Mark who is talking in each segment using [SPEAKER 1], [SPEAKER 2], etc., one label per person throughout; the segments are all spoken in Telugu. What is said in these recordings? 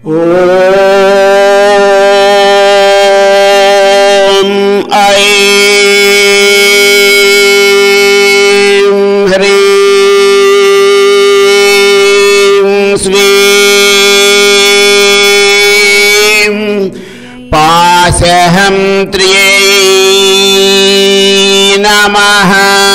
[SPEAKER 1] ఓం ఐం హ్రీం శ్రీం పాశహంత్ర్యై నమః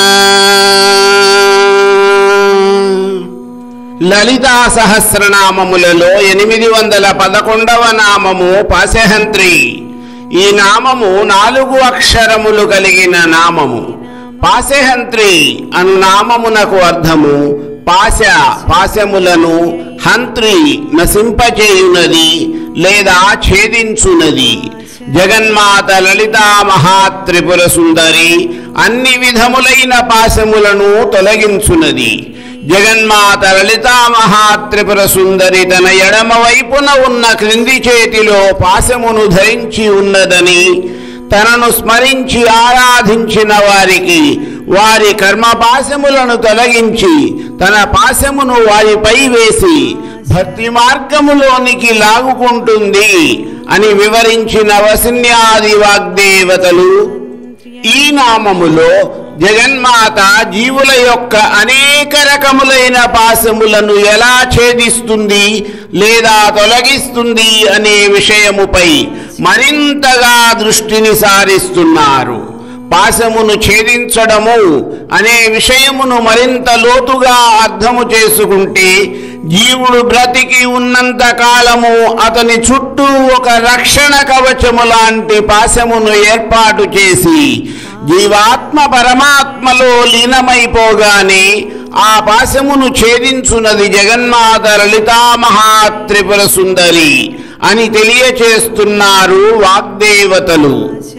[SPEAKER 1] లలితా సహస్రనామములలో ఎనిమిది వందల పదకొండవ నామము పాశహంత్రి ఈ నామము నాలుగు అక్షరములు కలిగిన నామము పాశహంత్రి అను నామమునకు అర్థము పాశ పాశములను హంత్రి నశింపచేయునది లేదా ఛేదించునది జగన్మాత లలితా మహాత్రిపుర సుందరి అన్ని విధములైన పాశములను తొలగించునది జగన్మాత లలితా మహాత్రిపుర సుందరి తన ఎడమ వైపున ఉన్న క్రింది చేతిలో పాశమును ధరించి ఉన్నదని తనను స్మరించి ఆరాధించిన వారికి వారి కర్మ పాశములను తొలగించి తన పాశమును వారిపై వేసి భక్తి మార్గములోనికి లాగుకుంటుంది అని వివరించిన వసిన్యాది వాగ్దేవతలు ఈ నామములో జగన్మాత జీవుల యొక్క అనేక రకములైన పాశములను ఎలా ఛేదిస్తుంది లేదా తొలగిస్తుంది అనే విషయముపై మరింతగా దృష్టిని సారిస్తున్నారు పాశమును ఛేదించడము అనే విషయమును మరింత లోతుగా అర్థము చేసుకుంటే జీవుడు బ్రతికి ఉన్నంత కాలము అతని చుట్టూ ఒక రక్షణ కవచము లాంటి పాశమును ఏర్పాటు చేసి జీవాత్మ పరమాత్మలో లీనమైపోగానే ఆ పాశమును ఛేదించున్నది జగన్మాత లలితా మహాత్రిపుర సుందరి అని తెలియచేస్తున్నారు వాగ్దేవతలు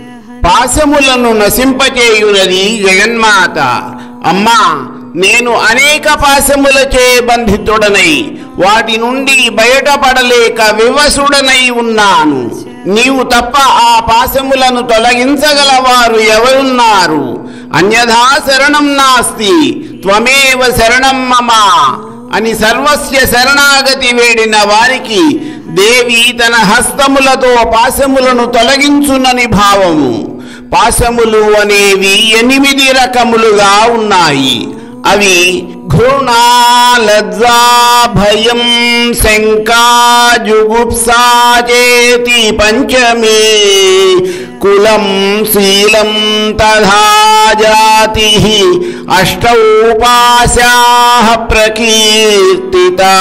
[SPEAKER 1] పాశములను నశింపచేయునది జగన్మాత అమ్మా నేను అనేక పాశములచే బంధితుడనై వాటి నుండి బయటపడలేక వివసుడనై ఉన్నాను నీవు తప్ప ఆ పాశములను తొలగించగలవారు ఎవరున్నారు అన్యథా శరణం నాస్తి త్వమేవ శరణం మమ అని సర్వస్య శరణాగతి వేడిన వారికి దేవి తన హస్తములతో పాశములను తొలగించునని భావము పాశములు అనేవి ఎనిమిది రకములుగా ఉన్నాయి అవి ఘృణ లజ్జా భయం శంకా జుగుప్సా చేతి పంచమే కులం శీలం తథా జాతి అష్టౌ పాశా ప్రకీర్తితా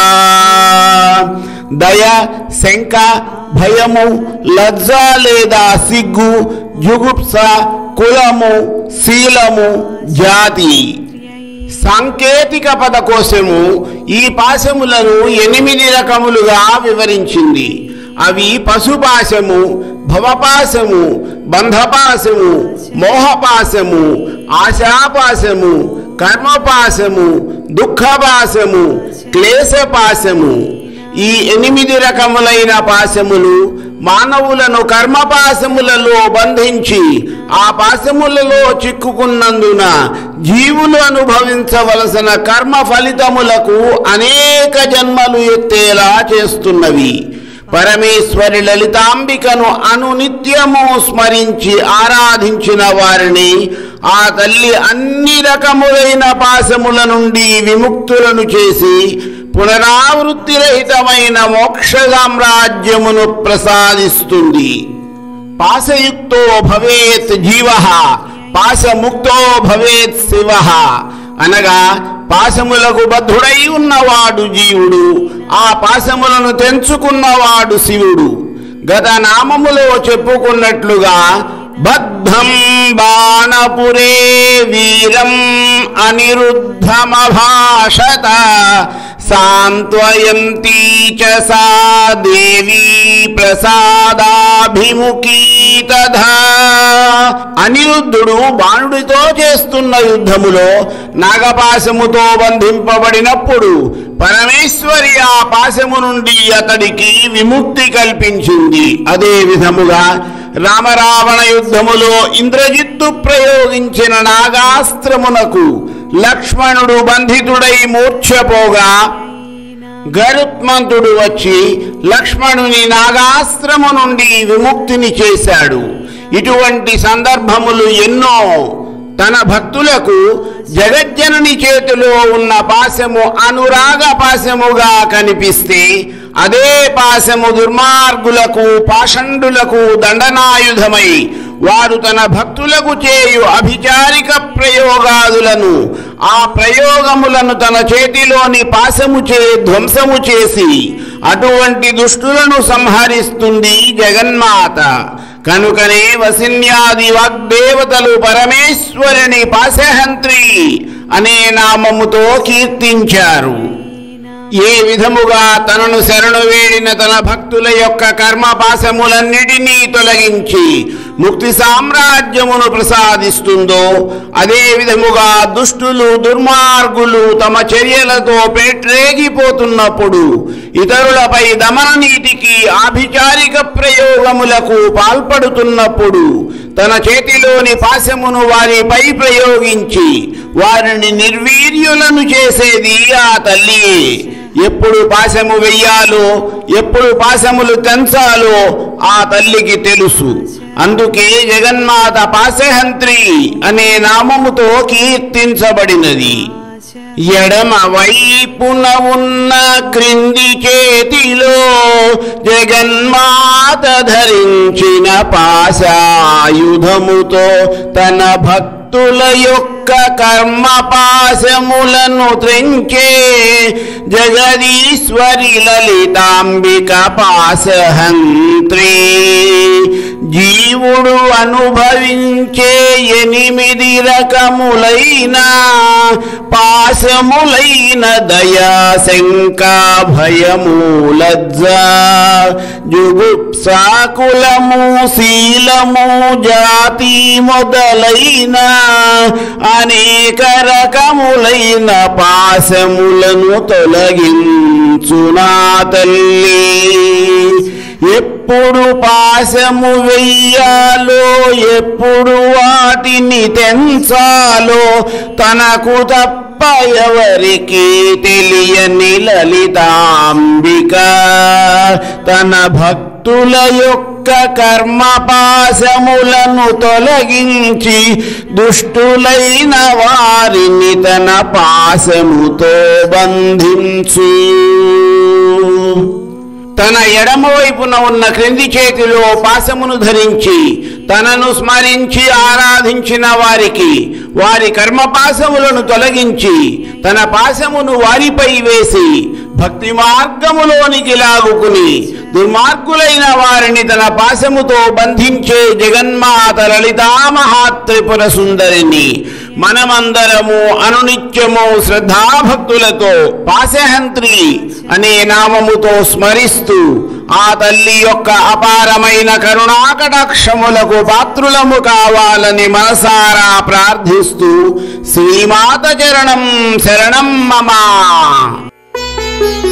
[SPEAKER 1] దయ శంక భయము లజ్జ లేదా సిగ్గు జుగుప్స కులము శీలము జాతి సాంకేతిక పద కోసము ఈ పాశములను ఎనిమిది రకములుగా వివరించింది అవి పశుపాశము భవపాశము బంధపాశము మోహపాశము ఆశాపాశము కర్మపాశము దుఃఖపాశము క్లేశపాశము ఈ ఎనిమిది రకములైన పాశములు మానవులను కర్మపాశములలో బంధించి ఆ పాశములలో చిక్కుకున్నందున జీవులు అనుభవించవలసిన కర్మ ఫలితములకు అనేక జన్మలు ఎత్తేలా చేస్తున్నవి పరమేశ్వరి లలితాంబికను అనునిత్యము స్మరించి ఆరాధించిన వారిని ఆ తల్లి అన్ని రకములైన పాశముల నుండి విముక్తులను చేసి పునరావృత్తి రహితమైన మోక్ష సామ్రాజ్యమును ప్రసాదిస్తుంది పాశయుక్తో భవేత్ జీవ పాశముక్తో భవేత్ శివ అనగా పాశములకు బద్ధుడై ఉన్నవాడు జీవుడు ఆ పాశములను తెంచుకున్నవాడు శివుడు గత నామములో చెప్పుకున్నట్లుగా బద్ధం బాణపురే వీరం అనిరుద్ధమభాషత సాంత్వయంతి చ సా దేవీ ప్రసాదాభిముఖీ తథా అనిరుద్ధుడు బాణుడితో చేస్తున్న యుద్ధములో నాగపాశముతో బంధింపబడినప్పుడు పరమేశ్వరి ఆ పాశము నుండి అతడికి విముక్తి కల్పించింది అదే విధముగా రామరావణ యుద్ధములో ఇంద్రజిత్తు ప్రయోగించిన నాగాస్త్రమునకు లక్ష్మణుడు బంధితుడై మూర్ఛపోగా గరుత్మంతుడు వచ్చి లక్ష్మణుని నాగాశ్రము నుండి విముక్తిని చేశాడు ఇటువంటి సందర్భములు ఎన్నో తన భక్తులకు జగజ్జనని చేతిలో ఉన్న పాశము అనురాగ పాశముగా కనిపిస్తే అదే పాశము దుర్మార్గులకు పాషండులకు దండనాయుధమై వారు తన భక్తులకు చేయు అభిచారిక ప్రయోగాదులను ఆ ప్రయోగములను తన చేతిలోని పాశము చే ధ్వంసము చేసి అటువంటి దుష్టులను సంహరిస్తుంది జగన్మాత కనుకనే వసిన్యాది వాగ్దేవతలు పరమేశ్వరుని పాశహంత్రి అనే నామముతో కీర్తించారు ఏ విధముగా తనను శరణు వేడిన తన భక్తుల యొక్క కర్మపాశములన్నిటినీ తొలగించి ముక్తి సామ్రాజ్యమును ప్రసాదిస్తుందో అదే విధముగా దుష్టులు దుర్మార్గులు తమ చర్యలతో పేట్రేగిపోతున్నప్పుడు ఇతరులపై దమన నీతికి ఆభిచారిక ప్రయోగములకు పాల్పడుతున్నప్పుడు తన చేతిలోని పాశమును వారిపై ప్రయోగించి వారిని నిర్వీర్యులను చేసేది ఆ తల్లియే ఎప్పుడు పాశము వెయ్యాలో ఎప్పుడు పాశములు తెంచాలో ఆ తల్లికి తెలుసు అందుకే జగన్మాత పాశహంత్రి అనే నామముతో కీర్తించబడినది ఎడమ వైపున ఉన్న క్రింది చేతిలో జగన్మాత ధరించిన పాశాయుధముతో తన భక్తుల యొక్క కర్మ పాశములను త్రెంచే జగదీశ్వరి లలితాంబిక పాశహంత్రి జీవుడు అనుభవించే ఎనిమిది రకములైన పాశములైన దయా శంక భయము లజ్జ జుగుప్సాకులము శీలము జాతి మొదలైన అనేక రకములైన పాశములను తొలగించునా తల్లి ఎప్పుడు పాశము వెయ్యాలో ఎప్పుడు వాటిని తెంచాలో తనకు తప్ప ఎవరికి తెలియని లలితాంబిక తన భక్తుల యొక్క కర్మ పాశములను తొలగించి దుష్టులైన వారిని తన పాశముతో బంధించు తన ఎడమ వైపున ఉన్న క్రింది చేతిలో పాశమును ధరించి తనను స్మరించి ఆరాధించిన వారికి వారి కర్మ పాశములను తొలగించి తన పాశమును వారిపై వేసి భక్తి మార్గములోనికి లాగుకుని దుర్మార్గులైన వారిని తన పాశముతో బంధించే జగన్మాత లలితామహాత్రిపుర సుందరిని మనమందరము అనునిత్యము శ్రద్ధాభక్తులతో పాశహంత్రి అనే నామముతో స్మరిస్తూ ఆ తల్లి యొక్క అపారమైన కరుణాకటాక్షములకు పాత్రులము కావాలని మనసారా ప్రార్థిస్తూ శ్రీమాత చరణం శరణం మమ